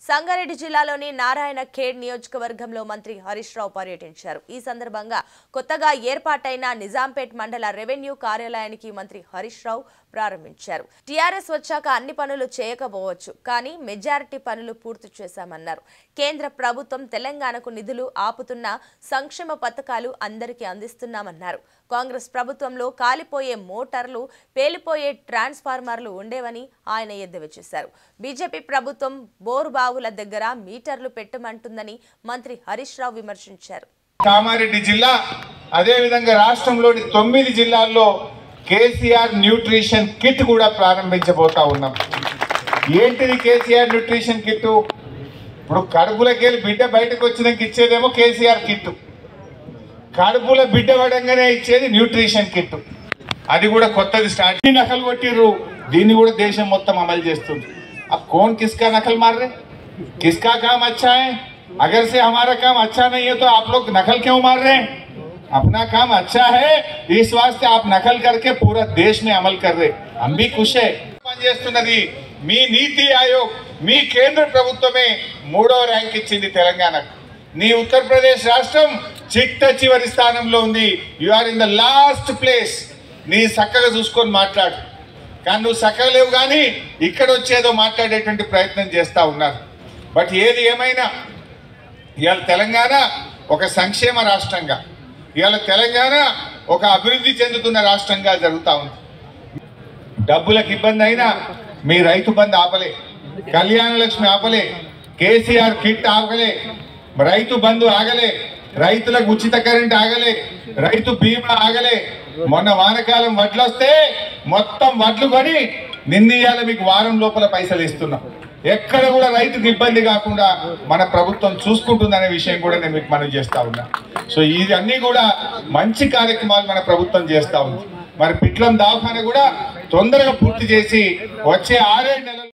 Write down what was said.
సంగారెడ్డి జిల్లాలోని నారాయణ ఖేడ్ నియోజకవర్గంలో మంత్రి హరీష్ రావు పర్యటించారు ఈ సందర్భంగా కొత్తగా ఏర్పాటైన నిజాంపేట్ మండల రెవెన్యూ కార్యాలయానికి మంత్రి హరీష్ రావు ప్రారంభించారు టీఆర్ఎస్ వచ్చాక అన్ని పనులు చేయకపోవచ్చు కానీ మెజారిటీ పనులు పూర్తి చేశామన్నారు కేంద్ర ప్రభుత్వం తెలంగాణకు నిధులు ఆపుతున్న సంక్షేమ పథకాలు అందరికీ అందిస్తున్నామన్నారు కాంగ్రెస్ ప్రభుత్వంలో కాలిపోయే మోటార్లు పేలిపోయే ట్రాన్స్ఫార్మర్లు ఉండేవని ఆయన ఎద్దేవా చేశారు బీజేపీ ప్రభుత్వం బోరుబావుల దగ్గర మీటర్లు పెట్టమంటుందని మంత్రి హరీష్ రావు విమర్శించారు కామారెడ్డి జిల్లా అదేవిధంగా రాష్ట్రంలోని తొమ్మిది జిల్లాల్లో కేసీఆర్ న్యూట్రిషన్ కిట్ కూడా ప్రారంభించబోతా ఉన్నాం ఏంటిది కేసీఆర్ న్యూట్రిషన్ కిట్ ఇప్పుడు కడుపులకెళ్ళి బిడ్డ బయటకు వచ్చినాక ఇచ్చేదేమో కేసీఆర్ కిట్ కడుపుల బిడ్డ పడంగానే ఇచ్చేది న్యూట్రిషన్ కిట్ అది కూడా కొత్తది స్టార్ట్ ఈ నకలు కొట్టిర్రు దీన్ని కూడా దేశం మొత్తం అమలు చేస్తుంది अब कौन किसका नकल मार रहे किसका काम अच्छा है अगर से हमारा काम अच्छा नहीं है तो आप लोग नकल क्यों मार रहे हैं अपना काम अच्छा है इस वास्ते आप नकल करके पूरा देश में अमल कर रहे हम भी खुश है పనిచేస్తున్నది మీ నీతి ఆయోగ్ మీ కేంద్ర ప్రభుత్వమే మూడవ ర్యాంక్ ఇచ్చింది తెలంగాణకు నీ ఉత్తరప్రదేశ్ రాష్ట్రం చిట్ట చివరి స్థానంలో ఉంది you are in the last place నీ చక్కగా చూసుకొని మాట్లాడు కానీ నువ్వు చక్కగా లేవు కానీ ఇక్కడ వచ్చేదో మాట్లాడేటువంటి ప్రయత్నం చేస్తూ ఉన్నారు బట్ ఏది ఏమైనా ఇవాళ తెలంగాణ ఒక సంక్షేమ రాష్ట్రంగా ఇవాళ తెలంగాణ ఒక అభివృద్ధి చెందుతున్న రాష్ట్రంగా జరుగుతూ ఉంది డబ్బులకు ఇబ్బంది అయినా మీ రైతు బంధు ఆపలే కళ్యాణ లక్ష్మి ఆపలే కేసీఆర్ కిట్ ఆపలే రైతు బంధు ఆగలే రైతులకు ఉచిత కరెంట్ ఆగలే రైతు బీమా ఆగలే మొన్న వానకాలం వడ్లు వస్తే మొత్తం వడ్లు కొని నిన్నీయాల మీకు వారం లోపల పైసలు ఇస్తున్నాం ఎక్కడ కూడా రైతుకు ఇబ్బంది కాకుండా మన ప్రభుత్వం చూసుకుంటుందనే విషయం కూడా నేను మీకు మనం చేస్తా ఉన్నా సో ఇవన్నీ కూడా మంచి కార్యక్రమాలు మన ప్రభుత్వం చేస్తా ఉంది మరి పిట్లం దవాఖాన కూడా తొందరగా పూర్తి చేసి వచ్చే ఆరేడు నెలలు